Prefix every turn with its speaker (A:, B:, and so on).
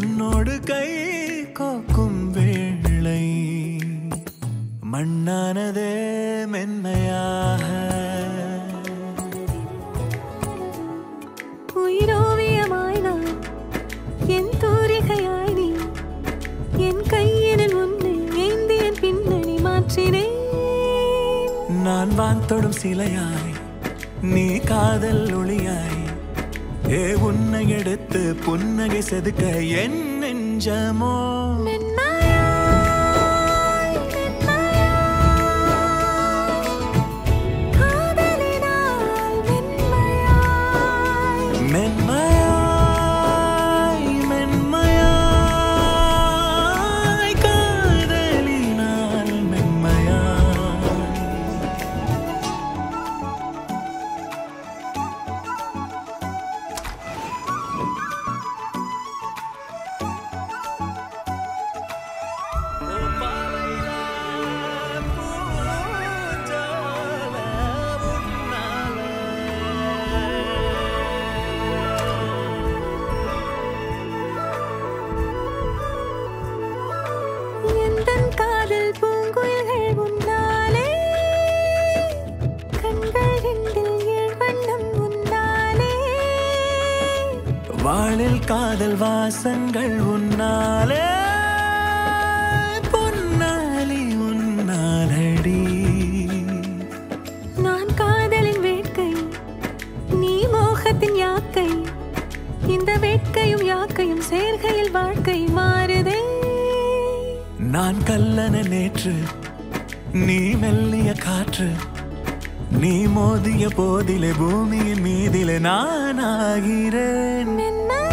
A: உன்னோடு கை கோக்கும் வேளை மண்ணானதே மென்மையாக
B: உயிரோவியமாய் நான் என் தூரிகையாய் நீ என் கையினில் உன்னை ஏந்தி என் பின்னணி மாற்றினேன்
A: நான் வான் தொடும் சிலையாய் நீ காதல் ஒளியாய் ஏ உன்னை எடுத்து புன்னகை செதுக்க என் நெஞ்சமோ
B: மென்மையாய், மென்மையாய், காதலினால் மென்மையாய்
A: மென்மையாய் மென்மையாய் காதலினால் மென்மையாய்
B: எந்தன் காதல் பூங்குயில்கள் உன்னாலே கண்கள் ரெண்டில் ஏழ் வண்ணம் உன்னாலே
A: வாழில் காதல் வாசங்கள் உன்னாலே பொன்னாலி உன்னாலடி
B: நான் காதலின் வேட்கை நீ மோகத்தின் யாக்கை இந்த வேட்கையும் யாக்கையும் சேர்கையில் வாழ்க்கை மாறுதே
A: நான் கல்லன நேற்று நீ மெல்லிய காற்று நீ மோதிய போதிலே பூமியின் மீதிலே நான் ஆகிறேன்
B: மென்மையாய்